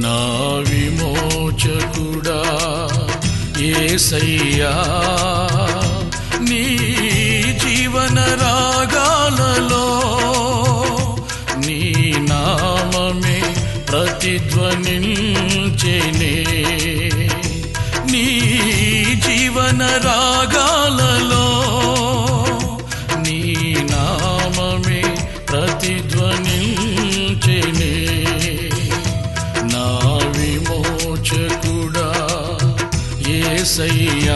నా విమోచకుడా ఏసయ్యా నీ జీవన రాగాలలో నీ నామమే ప్రతిధ్వనించెనే నీ జీవన రాగాలలో నీ నామమే ప్రతిధ్వనించెనే నా విమోచకుడా ఏసయ్యా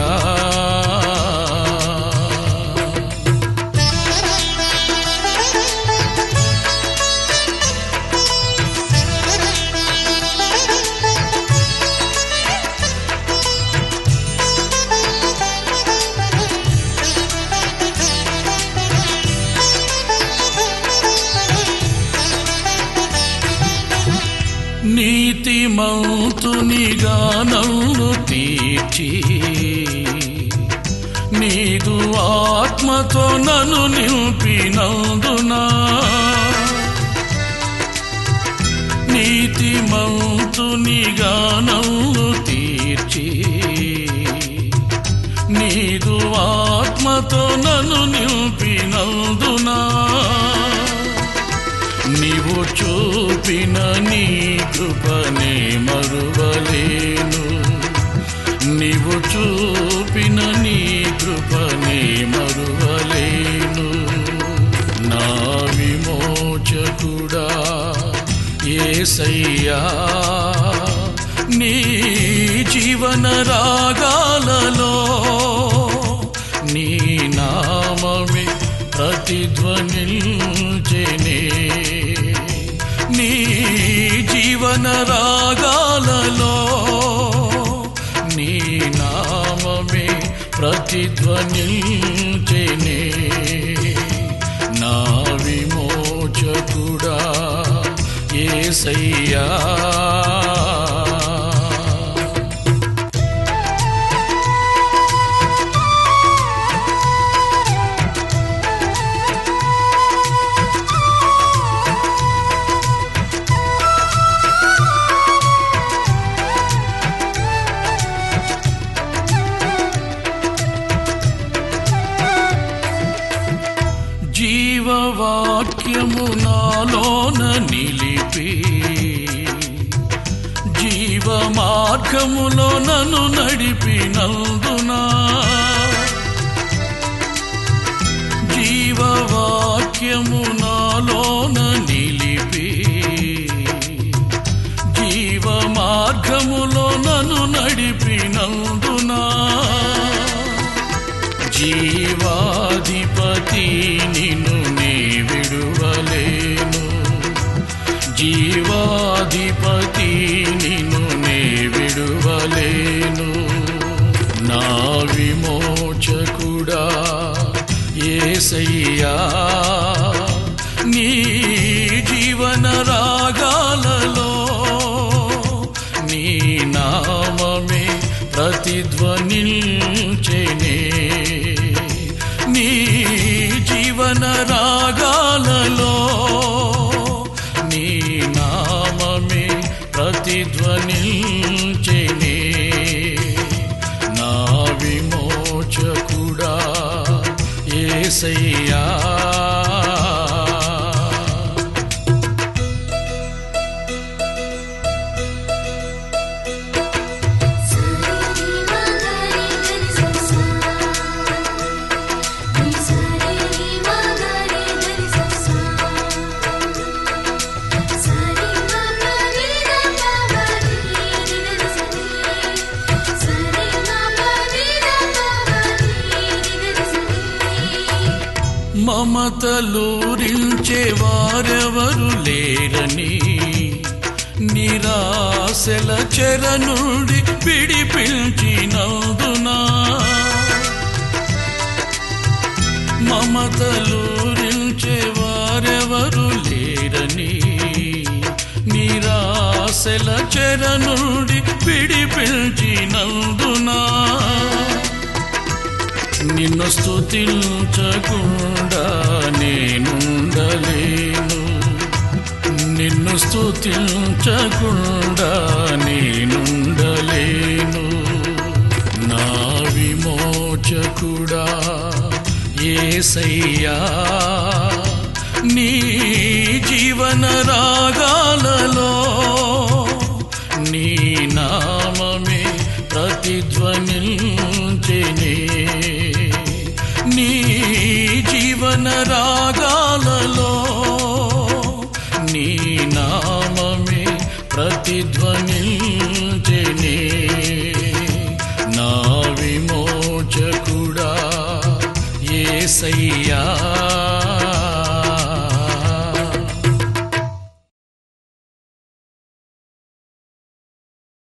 నీతిమంతునిగా నన్ను తీర్చి నీదు ఆత్మతో నన్ను నింపినందునా నీతిమంతునిగా నన్ను తీర్చి నీదు ఆత్మతో నన్ను నింపినందునా నీవు చూపిన నీ కృపనే మరువలేను నీవు చూపిన నీ కృపనే మరువలేను నా విమోచకుడా ఏసయ్యా నీ జీవన రాగాలలో నీ నామమే ప్రతిధ్వనించెనే నీ జీవన రాగాలలో నీ నామమే ప్రతిధ్వనించెనే నా విమోచకుడా ఏసయ్యా జీవవాక్యము నాలోన నిలిపి జీవ మార్గములో నన్ను నడిపినందునా జీవవాక్యము నాలోన నిలిపి జీవ మార్గములో నన్ను నడిపినందునా జీవాధిపతి నిన్ను నే విడువలేను జీవాధిపతి నిన్ను నే విడువలేను నా విమోచకుడా ఏసయ్యా నీ జీవన రాగాలలో నీ నామమే ప్రతిధ్వనించెనే నీ జీవన రాగాలలో నీ నామమే ప్రతిధ్వనించెనే నా విమోచకుడా ఏసయ్యా సారీ మగరి గరి ససా ని సారీ మగరి గరి ససా సారీ మగరి రపవరి గరి సని సారీ మగరి రపవరి గరి సని మమతలూరించే వారెవరు లేరని నిరాశల చెర నుండి పిడిపించినందునా మమతలూరించే వారెవరు లేరని నిరాశల చెర నుండి పిడిపించినందునా నిన్ను స్తుతించకుండా నేనుండలేను నిన్ను స్తుతి స్తుతించకుండా నేనుండలేను నా విమోచకుడా ఏసయ్యా నీ జీవన రాగాలలో నీ నామమే ప్రతిధ్వనించెనే నీ జీవన రాగాలలో నీ నామమే ప్రతిధ్వనించెనే నా విమోచకుడా ఏసయ్యా